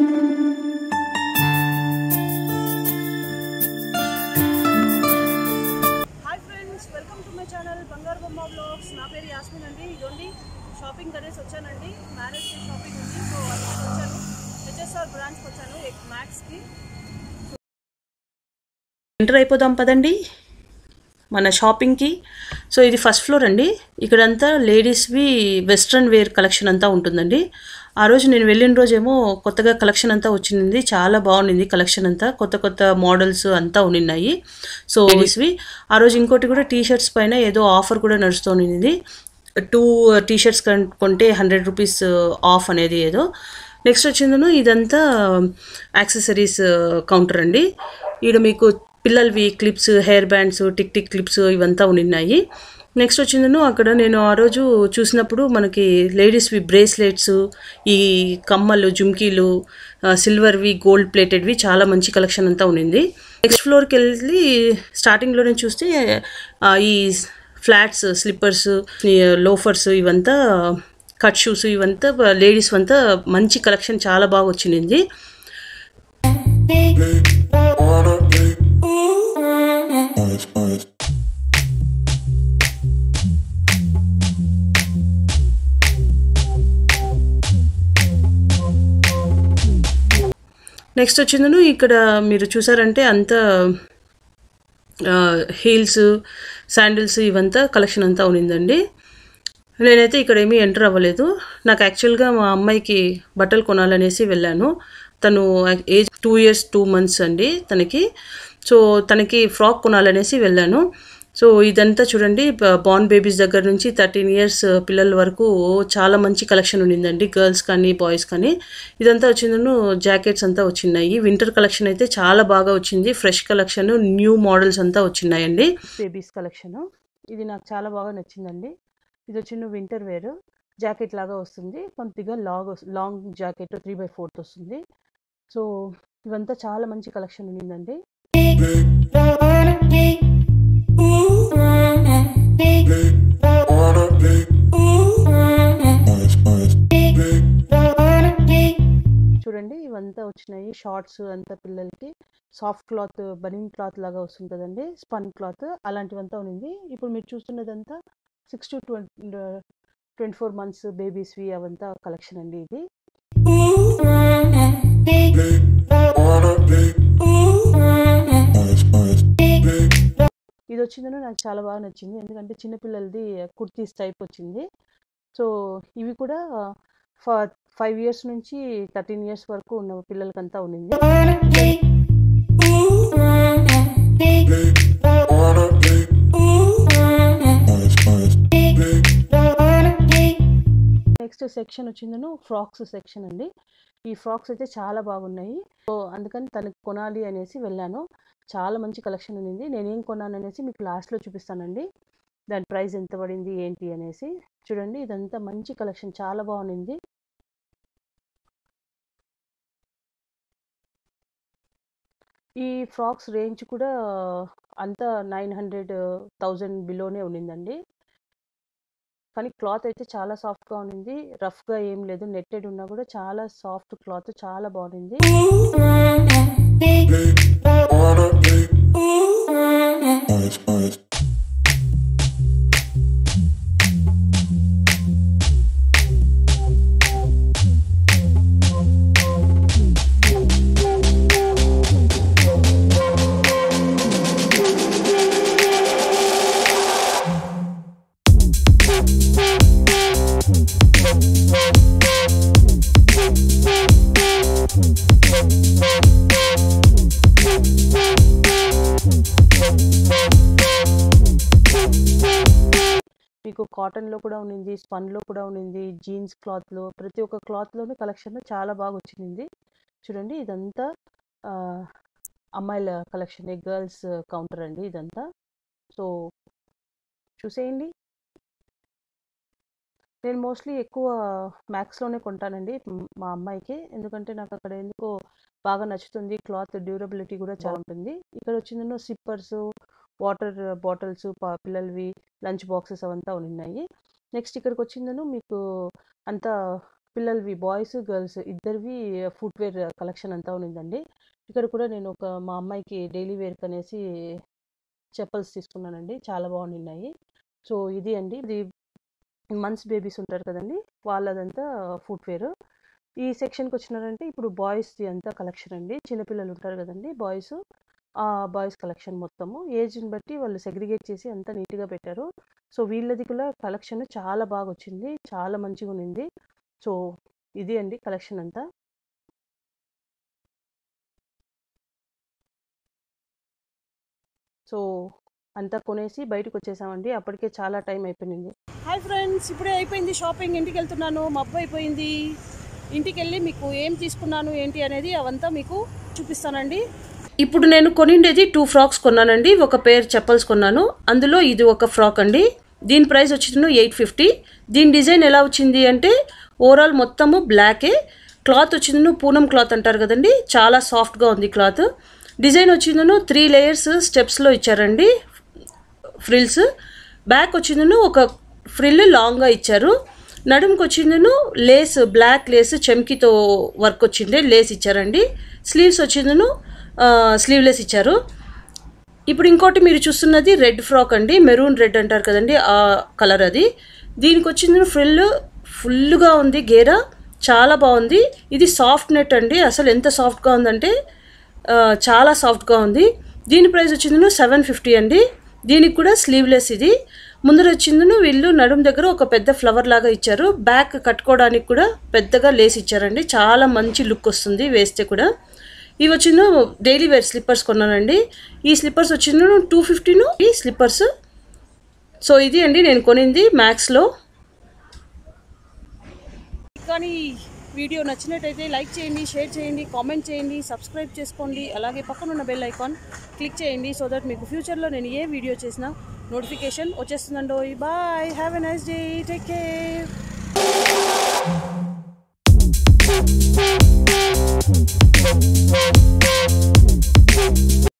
hi friends welcome to my channel బంగారు బొమ్మ blogs నా పేరు యాస్మిన్ అండి ఇదోండి షాపింగ్ అనేసి వచ్చానండి మ్యారేజ్ షాపింగ్ ఉంది సో అందుకని వచ్చాను హెచ్ఎస్ఆర్ బ్రాంచ్కి వచ్చాను మ్యాక్స్కి ఎంటర్ అయిపోదాం పదండి మన షాపింగ్కి సో ఇది ఫస్ట్ ఫ్లోర్ అండి ఇక్కడంతా లేడీస్వి వెస్ట్రన్ వేర్ కలెక్షన్ అంతా ఉంటుందండి ఆ రోజు నేను వెళ్ళిన రోజేమో కొత్తగా కలెక్షన్ అంతా వచ్చింది చాలా బాగుండింది కలెక్షన్ అంతా కొత్త కొత్త మోడల్స్ అంతా ఉన్నాయి సో లేడీస్వి ఆ రోజు ఇంకోటి కూడా టీ షర్ట్స్ పైన ఏదో ఆఫర్ కూడా నడుస్తుంది టూ టీ షర్ట్స్ కొంటే హండ్రెడ్ రూపీస్ ఆఫ్ అనేది ఏదో నెక్స్ట్ వచ్చిందను ఇదంతా యాక్సెసరీస్ కౌంటర్ అండి ఈడ మీకు పిల్లలవి clips hair bands tick tick clips ఇవంతా ఉన్నాయి నెక్స్ట్ వచ్చిందను అక్కడ నేను ఆ రోజు చూసినప్పుడు మనకి లేడీస్వి బ్రేస్లెట్స్ ఈ కమ్మలు జుమ్కీలు ఆ, సిల్వర్వి గోల్డ్ ప్లేటెడ్వి చాలా మంచి కలెక్షన్ అంతా ఉండింది నెక్స్ట్ ఫ్లోర్కి వెళ్ళి స్టార్టింగ్లోనే చూస్తే ఆ, ఈ ఫ్లాట్స్ స్లిప్పర్స్ లోఫర్స్ ఇవంతా కట్ షూస్ ఇవంతా లేడీస్ అంతా మంచి కలెక్షన్ చాలా బాగా వచ్చింది నెక్స్ట్ వచ్చిందను ఇక్కడ మీరు చూసారంటే అంత హీల్స్ శాండిల్స్ ఇవంతా కలెక్షన్ అంతా ఉన్నిందండి నేనైతే ఇక్కడ ఏమీ ఎంటర్ అవ్వలేదు నాకు యాక్చువల్గా మా అమ్మాయికి బట్టలు కొనాలనేసి వెళ్ళాను తను age two years two months అండి తనకి సో తనకి ఫ్రాక్ కొనాలనేసి వెళ్ళాను సో ఇదంతా చూడండి బార్న్ బేబీస్ దగ్గర నుంచి థర్టీన్ ఇయర్స్ పిల్లల వరకు చాలా మంచి కలెక్షన్ ఉండిందండి గర్ల్స్ కానీ బాయ్స్ కానీ ఇదంతా వచ్చిందను జాకెట్స్ అంతా వచ్చినాయి వింటర్ కలెక్షన్ అయితే చాలా బాగా వచ్చింది ఫ్రెష్ కలెక్షన్ న్యూ మోడల్స్ అంతా వచ్చినాయండి బేబీస్ కలెక్షన్ ఇది నాకు చాలా బాగా నచ్చిందండి ఇది వచ్చిన వింటర్ వేర్ జాకెట్ లాగా వస్తుంది కొద్దిగా long long jacket three by fourth వస్తుంది సో ఇవంతా చాలా మంచి కలెక్షన్ ఉండిందండి చూడండి ఇవంతా వచ్చినాయి షార్ట్స్ అంతా పిల్లలకి సాఫ్ట్ క్లాత్ బనీన్ క్లాత్ లాగా వస్తుంటుందండి స్పన్ క్లాత్ అలాంటివంతా ఉంది ఇప్పుడు మీరు చూస్తున్నదంతా six to twenty twenty four months బేబీస్వి అవంతా కలెక్షన్ అండి ఇది ఇది వచ్చిందని నాకు చాలా బాగా నచ్చింది ఎందుకంటే చిన్నపిల్లలది కుర్తీస్ టైప్ వచ్చింది సో ఇవి కూడా ఫైవ్ ఇయర్స్ నుంచి థర్టీన్ ఇయర్స్ వరకు ఉన్న పిల్లలకంతా ఉండింది నెక్స్ట్ సెక్షన్ వచ్చిందను ఫ్రాక్స్ సెక్షన్ అండి ఈ ఫ్రాక్స్ అయితే చాలా బాగున్నాయి సో అందుకని తనకి కొనాలి అనేసి వెళ్ళాను చాలా మంచి కలెక్షన్ ఉంది నేనేం కొన్నాను అనేసి మీకు లాస్ట్లో చూపిస్తానండి దాని ప్రైస్ ఎంత పడింది ఏంటి అనేసి చూడండి ఇదంతా మంచి కలెక్షన్ చాలా బాగుంది ఈ ఫ్రాక్స్ రేంజ్ కూడా అంతా నైన్ హండ్రెడ్ థౌజండ్ బిలోనే ఉండిందండి కానీ క్లాత్ అయితే చాలా సాఫ్ట్గా ఉండింది రఫ్గా ఏం లేదు నెట్టెడ్ ఉన్నా కూడా చాలా సాఫ్ట్ క్లాత్ చాలా బాగుంది మీకు కాటన్లో కూడా ఉండింది స్పన్లో కూడా ఉండింది జీన్స్ క్లాత్లో ప్రతి ఒక్క క్లాత్లోనూ కలెక్షన్ చాలా బాగా వచ్చింది చూడండి ఇదంతా ఆ, అమ్మాయిల కలెక్షన్ గర్ల్స్ కౌంటర్ అండి ఇదంతా సో చూసేయండి నేను మోస్ట్లీ ఎక్కువ మ్యాక్స్లోనే కొంటానండి మ్, మా అమ్మాయికి ఎందుకంటే నాకు అక్కడ ఎందుకో బాగా నచ్చుతుంది క్లాత్ డ్యూరబిలిటీ కూడా చాలా ఉంటుంది ఇక్కడ వచ్చిందన్నో సిప్పర్స్ వాటర్ బాటిల్స్ పిల్లలవి లంచ్ బాక్సెస్ అవంతా ఉన్నాయి నెక్స్ట్ ఇక్కడికి వచ్చిందను మీకు అంతా పిల్లలవి బాయ్స్ గర్ల్స్ ఇద్దరివి ఫుట్వేర్ కలెక్షన్ అంతా ఉన్నిందండి ఇక్కడ కూడా నేను ఒక మా అమ్మాయికి డైలీ వేర్ అనేసి చెప్పల్స్ తీసుకున్నానండి చాలా బాగున్నాయి సో ఇది అండి ఇది మంత్స్ బేబీస్ ఉంటారు కదండి వాళ్ళదంతా ఫుట్వేర్ ఈ సెక్షన్కి వచ్చినారంటే ఇప్పుడు బాయ్స్ది అంతా కలెక్షన్ అండి చిన్నపిల్లలు ఉంటారు కదండి బాయ్స్ ఆ బాయ్స్ కలెక్షన్ మొత్తము ఏజ్ని బట్టి వాళ్ళు సెగ్రిగేట్ చేసి అంతా నీట్గా పెట్టారు సో వీళ్ళది కూడా కలెక్షన్ చాలా బాగా వచ్చింది చాలా మంచిగా ఉన్నింది సో ఇది అండి కలెక్షన్ అంతా సో అంతా కొనేసి బయటకు వచ్చేసామండి అప్పటికే చాలా టైం అయిపోయింది హాయ్ ఫ్రెండ్స్ ఇప్పుడే అయిపోయింది షాపింగ్ ఇంటికి వెళ్తున్నాను మబ్బు అయిపోయింది ఇంటికి వెళ్ళి మీకు ఏం తీసుకున్నాను ఏంటి అనేది అవంతా మీకు చూపిస్తానండి ఇప్పుడు నేను కొనిండేది టూ ఫ్రాక్స్ కొన్నానండి ఒక పేర్ చెప్పల్స్ కొన్నాను అందులో ఇది ఒక ఫ్రాక్ అండి దీని ప్రైస్ వచ్చింది ఎయిట్ ఫిఫ్టీ దీని డిజైన్ ఎలా వచ్చింది అంటే ఓవరాల్ మొత్తము బ్లాకే క్లాత్ వచ్చిందను పూనం క్లాత్ అంటారు కదండి చాలా సాఫ్ట్గా ఉంది క్లాత్ డిజైన్ వచ్చిందను త్రీ లేయర్స్ స్టెప్స్లో ఇచ్చారండి ఫ్రిల్స్ బ్యాక్ వచ్చిందను ఒక ఫ్రిల్ లాంగ్గా ఇచ్చారు నడుముకి వచ్చిందను లేస్ బ్లాక్ లేస్ చెమ్కితో వర్క్ వచ్చింది లేస్ ఇచ్చారండి స్లీవ్స్ వచ్చిందను స్లీవ్లెస్ ఇచ్చారు ఇప్పుడు ఇంకోటి మీరు చూస్తున్నది రెడ్ ఫ్రాక్ అండి మెరూన్ రెడ్ అంటారు కదండి ఆ కలర్ అది దీనికి వచ్చింది ఫ్రిల్ ఫుల్గా ఉంది గేరా చాలా బాగుంది ఇది సాఫ్ట్ నెట్ అండి అసలు ఎంత సాఫ్ట్గా ఉందంటే ఆ, చాలా సాఫ్ట్గా ఉంది దీని ప్రైస్ వచ్చింది సెవెన్ ఫిఫ్టీ అండి దీనికి కూడా స్లీవ్లెస్ ఇది ముందర వచ్చిందను వీళ్ళు నడుము దగ్గర ఒక పెద్ద ఫ్లవర్ లాగా ఇచ్చారు బ్యాక్ కట్టుకోవడానికి కూడా పెద్దగా లేస్ ఇచ్చారండి చాలా మంచి లుక్ వస్తుంది వేస్తే కూడా ఇవి వచ్చిందో డైలీ వేర్ స్లిప్పర్స్ కొన్నానండి ఈ స్లిప్పర్స్ వచ్చిందో టూ ఫిఫ్టీను ఈ స్లిప్పర్స్ సో ఇది అండి నేను కొనింది మ్యాక్స్లో కానీ వీడియో నచ్చినట్టయితే లైక్ చేయండి షేర్ చేయండి కామెంట్ చేయండి సబ్స్క్రైబ్ చేసుకోండి అలాగే పక్కన ఉన్న బెల్ ఐకాన్ క్లిక్ చేయండి సో దట్ మీకు ఫ్యూచర్లో నేను ఏ వీడియో చేసినా నోటిఫికేషన్ వచ్చేస్తుందండో bye have a nice day take care